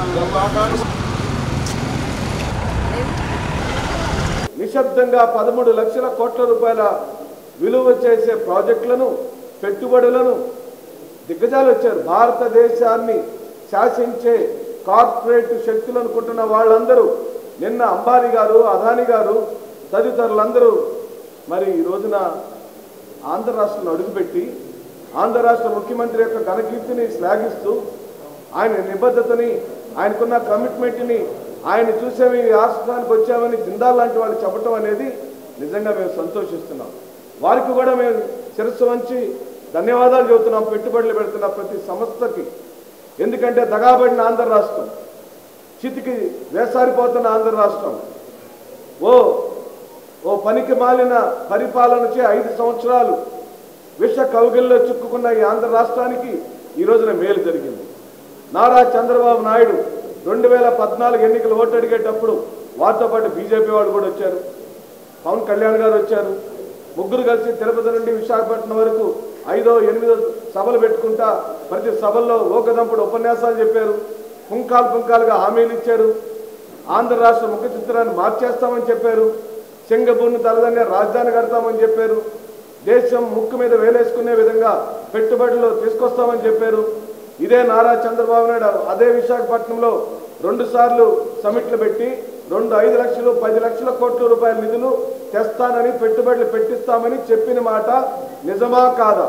నిశ్శబ్దంగా పదమూడు లక్షల కోట్ల రూపాయల విలువ చేసే ప్రాజెక్టులను పెట్టుబడులను దిగ్గజాలు వచ్చారు భారతదేశాన్ని శాసించే కార్పొరేట్ శక్తులు అనుకుంటున్న వాళ్ళందరూ నిన్న అంబానీ గారు అదాని గారు తదితరులందరూ మరి ఈ రోజున ఆంధ్ర రాష్ట్రంలో అడుగుపెట్టి ఆంధ్ర రాష్ట్ర ముఖ్యమంత్రి యొక్క ఘనకీర్తిని శ్లాఘిస్తూ ఆయన నిబద్ధతని ఆయనకున్న కమిట్మెంట్ని ఆయన చూసేవి ఈ రాష్ట్రానికి వచ్చామని జిందాల్ లాంటి వాళ్ళు చెప్పటం అనేది నిజంగా మేము సంతోషిస్తున్నాం వారికి కూడా మేము శిరస్సు వంచి ధన్యవాదాలు చెబుతున్నాం పెట్టుబడులు పెడుతున్న ప్రతి సంస్థకి ఎందుకంటే దగాబడిన ఆంధ్ర రాష్ట్రం చితికి వేసారిపోతున్న ఆంధ్ర రాష్ట్రం ఓ ఓ పనికి మాలిన పరిపాలనచే ఐదు సంవత్సరాలు విష కౌగిల్లో చిక్కుకున్న ఈ ఆంధ్ర రాష్ట్రానికి ఈ రోజున మేలు జరిగింది నారా చంద్రబాబు నాయుడు రెండు వేల పద్నాలుగు ఎన్నికలు ఓటు అడిగేటప్పుడు వారితో పాటు బీజేపీ వాళ్ళు కూడా వచ్చారు పవన్ కళ్యాణ్ గారు వచ్చారు ముగ్గురు కలిసి తిరుపతి నుండి విశాఖపట్నం వరకు ఐదో ఎనిమిదో సభలు పెట్టుకుంటా ప్రతి సభల్లో ఓకదంపుడు ఉపన్యాసాలు చెప్పారు పుంకాలు పుంకాలుగా హామీలు ఇచ్చారు ఆంధ్ర రాష్ట్ర ముఖ చిత్రాన్ని మార్చేస్తామని చెప్పారు సింగపూర్ను తలదన్నే రాజధాని కడతామని చెప్పారు దేశం ముక్కు మీద వేలేసుకునే విధంగా పెట్టుబడులు తీసుకొస్తామని చెప్పారు ఇదే నారా చంద్రబాబు నాయుడు అదే విశాఖపట్నంలో రెండు సార్లు సమిట్లు పెట్టి రెండు ఐదు లక్షలు పది లక్షల కోట్ల రూపాయల నిధులు తెస్తానని పెట్టుబడులు పెట్టిస్తామని చెప్పిన మాట నిజమా కాదా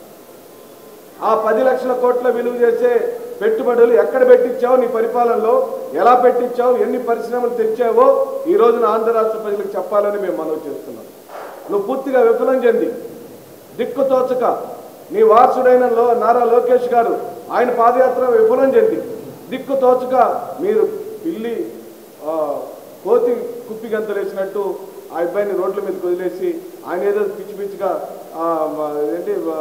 ఆ పది లక్షల కోట్ల విలువ చేసే పెట్టుబడులు ఎక్కడ పెట్టించావు నీ పరిపాలనలో ఎలా పెట్టించావు ఎన్ని పరిశ్రమలు తెచ్చావో ఈ రోజున ఆంధ్ర రాష్ట్ర ప్రజలకు చెప్పాలని మేము మనవి చేస్తున్నాం నువ్వు పూర్తిగా విఫలం చెంది దిక్కు తోచక నీ వారసుడైన లో నారా లోకేష్ గారు ఆయన పాదయాత్ర విఫలం చెంది దిక్కు తోచక మీరు పిల్లి ఆ, కోతి కుప్పి గంతలేసినట్టు ఆ అబ్బాయిని రోడ్ల మీదకి వదిలేసి ఆయన ఏదో పిచ్చి పిచ్చిగా ఆ, మ- ఏంటి ఆ,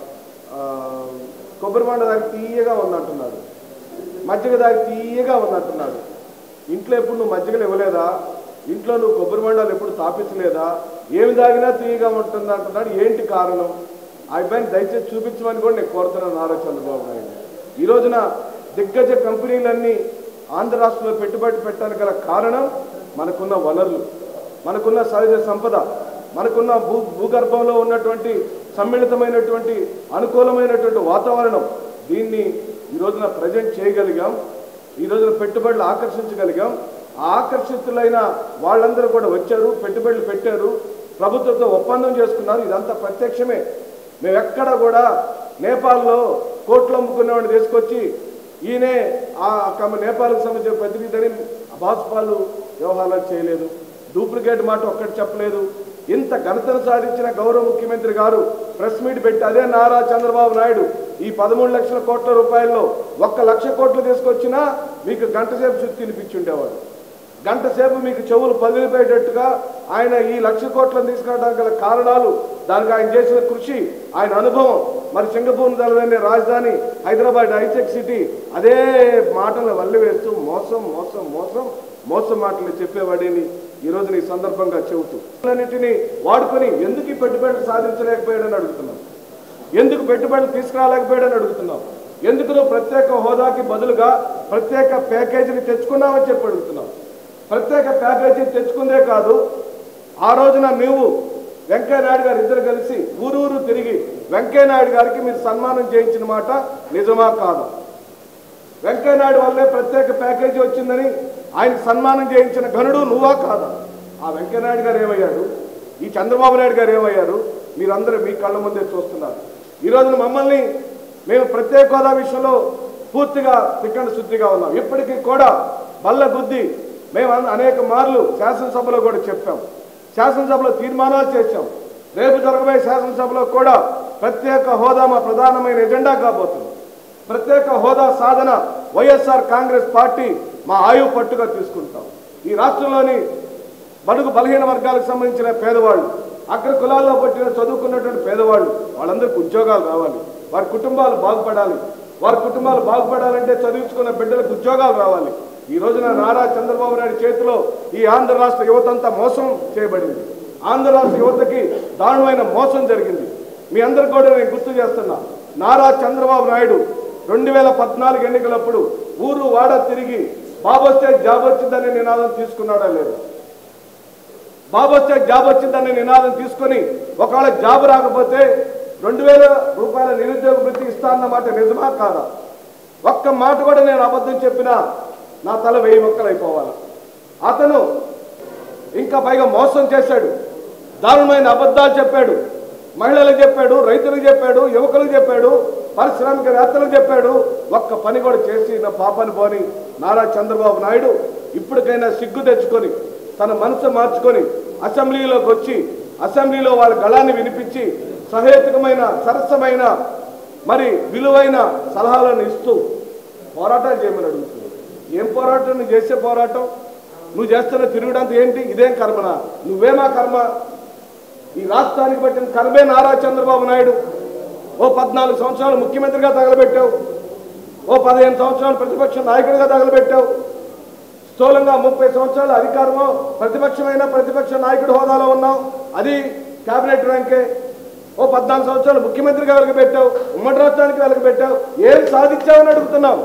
ఆ, కొబ్బరి మండ దాకా తీయగా ఉన్నట్టున్నాడు మజ్జిగ దాకా తీయగా ఉన్నట్టున్నాడు ఇంట్లో ఎప్పుడు నువ్వు మజ్జిగలు ఇవ్వలేదా ఇంట్లో నువ్వు కొబ్బరి మండలు ఎప్పుడు తాపించలేదా ఏమి తాగినా తీయగా ఉంటుంది అంటున్నాడు ఏంటి కారణం ఆ అబ్బాయిని దయచేసి చూపించమని కూడా నేను కోరుతున్నాను నారా చంద్రబాబు నాయుడు ఈ రోజున దిగ్గజ కంపెనీలన్నీ ఆంధ్ర రాష్ట్రంలో పెట్టుబడి పెట్టడానికి గల కారణం మనకున్న వనరులు మనకున్న సహజ సంపద మనకున్న భూ భూగర్భంలో ఉన్నటువంటి సమ్మిళితమైనటువంటి అనుకూలమైనటువంటి వాతావరణం దీన్ని ఈ రోజున ప్రజెంట్ చేయగలిగాం ఈ రోజున పెట్టుబడులు ఆకర్షించగలిగాం ఆ ఆకర్షితులైన వాళ్ళందరూ కూడా వచ్చారు పెట్టుబడులు పెట్టారు ప్రభుత్వంతో ఒప్పందం చేసుకున్నారు ఇదంతా ప్రత్యక్షమే మేము ఎక్కడ కూడా నేపాల్లో కోట్లు అమ్ముకునేవాడిని తీసుకొచ్చి ఈయనే ఆ కమ- నేపాల్కి సంబంధించిన ప్రతినిధిని అభాస్పాలు వ్యవహారాలు చేయలేదు డూప్లికేట్ మాట ఒక్కటి చెప్పలేదు ఇంత ఘనతను సాధించిన గౌరవ ముఖ్యమంత్రి గారు ప్రెస్ మీట్ పెట్టి అదే నారా చంద్రబాబు నాయుడు ఈ పదమూడు లక్షల కోట్ల రూపాయల్లో ఒక్క లక్ష కోట్లు తీసుకొచ్చినా మీకు గంట సేపు చుట్టూ తినిపించుండేవాడు గంట సేపు మీకు చెవులు పగిలిపోయేటట్టుగా ఆయన ఈ లక్ష కోట్లను తీసుకురావడానికి గల కారణాలు దానికి ఆయన చేసిన కృషి ఆయన అనుభవం మరి సింగపూర్ తలదనే రాజధాని హైదరాబాద్ హైటెక్ సిటీ అదే మాటలు వల్లి వేస్తూ మోసం మోసం మోసం మోసం మాటలు చెప్పేవాడిని ఈ రోజున ఈ సందర్భంగా చెబుతూ అన్నిటిని వాడుకొని ఎందుకు ఈ పెట్టుబడులు సాధించలేకపోయాడని అడుగుతున్నాం ఎందుకు పెట్టుబడులు తీసుకురాలేకపోయాడని అడుగుతున్నాం ఎందుకు నువ్వు ప్రత్యేక హోదాకి బదులుగా ప్రత్యేక ప్యాకేజీని తెచ్చుకున్నావని చెప్పి అడుగుతున్నాం ప్రత్యేక ప్యాకేజీ తెచ్చుకుందే కాదు ఆ రోజున నువ్వు వెంకయ్యనాయుడు గారు ఇద్దరు కలిసి ఊరూరు తిరిగి వెంకయ్యనాయుడు గారికి మీరు సన్మానం చేయించిన మాట నిజమా కాదు వెంకయ్యనాయుడు వల్లే ప్రత్యేక ప్యాకేజీ వచ్చిందని ఆయన సన్మానం చేయించిన ఘనుడు నువ్వా కాదా ఆ వెంకయ్యనాయుడు గారు ఏమయ్యాడు ఈ చంద్రబాబు నాయుడు గారు ఏమయ్యారు మీరందరూ మీ కళ్ళ ముందే చూస్తున్నారు ఈ రోజున మమ్మల్ని మేము ప్రత్యేక హోదా విషయంలో పూర్తిగా తిక్కన శుద్ధిగా ఉన్నాం ఇప్పటికీ కూడా బల్ల బుద్ధి మేము అన- అనేక మార్లు శాసనసభలో కూడా చెప్పాం శాసనసభలో తీర్మానాలు చేశాం రేపు జరగబోయే శాసనసభలో కూడా ప్రత్యేక హోదా మా ప్రధానమైన ఎజెండా కాబోతుంది ప్రత్యేక హోదా సాధన వైఎస్ఆర్ కాంగ్రెస్ పార్టీ మా ఆయువు పట్టుగా తీసుకుంటాం ఈ రాష్ట్రంలోని బడుగు బలహీన వర్గాలకు సంబంధించిన పేదవాళ్ళు అగ్ర కులాల్లో పుట్టిన చదువుకున్నటువంటి పేదవాళ్ళు వాళ్ళందరికీ ఉద్యోగాలు రావాలి వారి కుటుంబాలు బాగుపడాలి వారి కుటుంబాలు బాగుపడాలంటే చదివించుకున్న బిడ్డలకు ఉద్యోగాలు రావాలి ఈ రోజున నారా చంద్రబాబు నాయుడు చేతిలో ఈ ఆంధ్ర రాష్ట్ర యువత అంతా మోసం చేయబడింది ఆంధ్ర రాష్ట్ర యువతకి దారుణమైన మోసం జరిగింది మీ అందరు కూడా నేను గుర్తు చేస్తున్నా నారా చంద్రబాబు నాయుడు రెండు వేల పద్నాలుగు ఎన్నికలప్పుడు ఊరు వాడ తిరిగి బాబు వస్తే జాబ్ వచ్చిందనే నినాదం తీసుకున్నాడా లేదు బాబు వస్తే జాబ్ వచ్చిందనే నినాదం తీసుకొని ఒకవేళ జాబ్ రాకపోతే రెండు వేల రూపాయల నిరుద్యోగ వృత్తి ఇస్తా అన్నమాట నిజమా కాదా ఒక్క మాట కూడా నేను అబద్ధం చెప్పినా నా తల వెయ్యి మొక్కలు అయిపోవాలి అతను ఇంకా పైగా మోసం చేశాడు దారుణమైన అబద్ధాలు చెప్పాడు మహిళలకు చెప్పాడు రైతులకు చెప్పాడు యువకులకు చెప్పాడు పారిశ్రామికవేత్తలకు చెప్పాడు ఒక్క పని కూడా చేసి నా పాపని పోని నారా చంద్రబాబు నాయుడు ఇప్పటికైనా సిగ్గు తెచ్చుకొని తన మనసు మార్చుకొని అసెంబ్లీలోకి వచ్చి అసెంబ్లీలో వాళ్ళ గళాన్ని వినిపించి సహేతుకమైన సరసమైన మరి విలువైన సలహాలను ఇస్తూ పోరాటాలు చేయమని అడుగుతుంది ఏం పోరాటం నువ్వు చేసే పోరాటం నువ్వు చేస్తున్న తిరుగుడంత ఏంటి ఇదేం కర్మనా నువ్వేమా కర్మ ఈ రాష్ట్రానికి పట్టిన కర్మే నారా చంద్రబాబు నాయుడు ఓ పద్నాలుగు సంవత్సరాలు ముఖ్యమంత్రిగా తగలబెట్టావు ఓ పదిహేను సంవత్సరాలు ప్రతిపక్ష నాయకుడిగా తగలబెట్టావు స్థూలంగా ముప్పై సంవత్సరాల అధికారమో ప్రతిపక్షమైన ప్రతిపక్ష నాయకుడి హోదాలో ఉన్నావు అది కేబినెట్ ర్యాంకే ఓ పద్నాలుగు సంవత్సరాలు ముఖ్యమంత్రిగా వెలగబెట్టావు ఉమ్మడి రాష్ట్రానికి వెలగబెట్టావు ఏం సాధించావని అడుగుతున్నావు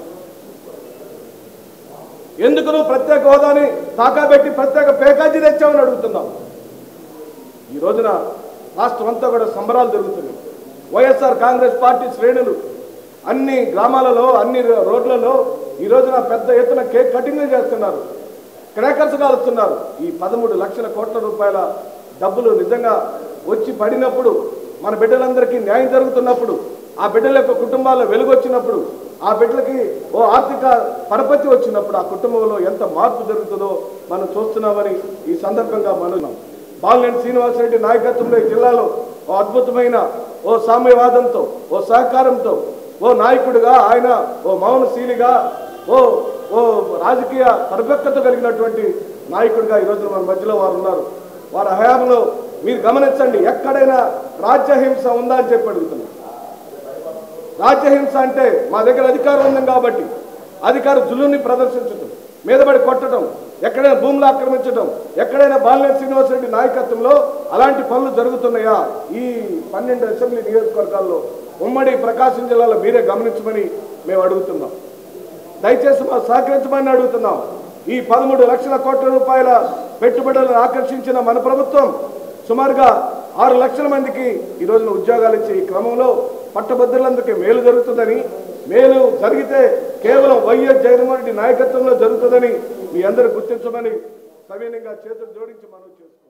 ఎందుకు నువ్వు ప్రత్యేక హోదాని తాకాబెట్టి ప్రత్యేక పేకాజీ తెచ్చావని అడుగుతున్నావు ఈ రోజున రాష్ట్రం అంతా కూడా సంబరాలు జరుగుతుంది వైఎస్ఆర్ కాంగ్రెస్ పార్టీ శ్రేణులు అన్ని గ్రామాలలో అన్ని రోడ్లలో ఈ రోజున పెద్ద ఎత్తున కేక్ కటింగ్లు చేస్తున్నారు క్రాకర్స్ కాలుస్తున్నారు ఈ పదమూడు లక్షల కోట్ల రూపాయల డబ్బులు నిజంగా వచ్చి పడినప్పుడు మన బిడ్డలందరికీ న్యాయం జరుగుతున్నప్పుడు ఆ బిడ్డల యొక్క కుటుంబాల్లో వెలుగు వచ్చినప్పుడు ఆ బిడ్డలకి ఓ ఆర్థిక పరపతి వచ్చినప్పుడు ఆ కుటుంబంలో ఎంత మార్పు జరుగుతుందో మనం చూస్తున్నామని ఈ సందర్భంగా మనం బాలినేని శ్రీనివాసరెడ్డి నాయకత్వంలో ఈ జిల్లాలో ఓ అద్భుతమైన ఓ సామ్యవాదంతో ఓ సహకారంతో ఓ నాయకుడిగా ఆయన ఓ మౌనశీలిగా ఓ ఓ రాజకీయ పరిపక్వత కలిగినటువంటి నాయకుడిగా ఈరోజు మన మధ్యలో వారు ఉన్నారు వారి హయాంలో మీరు గమనించండి ఎక్కడైనా రాజ్యహింస ఉందా అని చెప్పి అడుగుతున్నారు రాజ్యహింస అంటే మా దగ్గర అధికారం ఉంది కాబట్టి అధికార జులుని ప్రదర్శించడం మీదపడి కొట్టడం ఎక్కడైనా భూములు ఆక్రమించడం ఎక్కడైనా బాలినేని శ్రీనివాసరెడ్డి నాయకత్వంలో అలాంటి పనులు జరుగుతున్నాయా ఈ పన్నెండు అసెంబ్లీ నియోజకవర్గాల్లో ఉమ్మడి ప్రకాశం జిల్లాలో మీరే గమనించమని మేము అడుగుతున్నాం దయచేసి మా సహకరించమని అడుగుతున్నాం ఈ పదమూడు లక్షల కోట్ల రూపాయల పెట్టుబడులను ఆకర్షించిన మన ప్రభుత్వం సుమారుగా ఆరు లక్షల మందికి ఈ రోజున ఉద్యోగాలు ఇచ్చే ఈ క్రమంలో పట్టభద్రులందరికీ మేలు జరుగుతుందని మేలు జరిగితే కేవలం వైఎస్ జగన్మోహన్ రెడ్డి నాయకత్వంలో జరుగుతుందని మీ అందరూ గుర్తించమని సవినయంగా చేతులు జోడించి మనం చేస్తున్నాం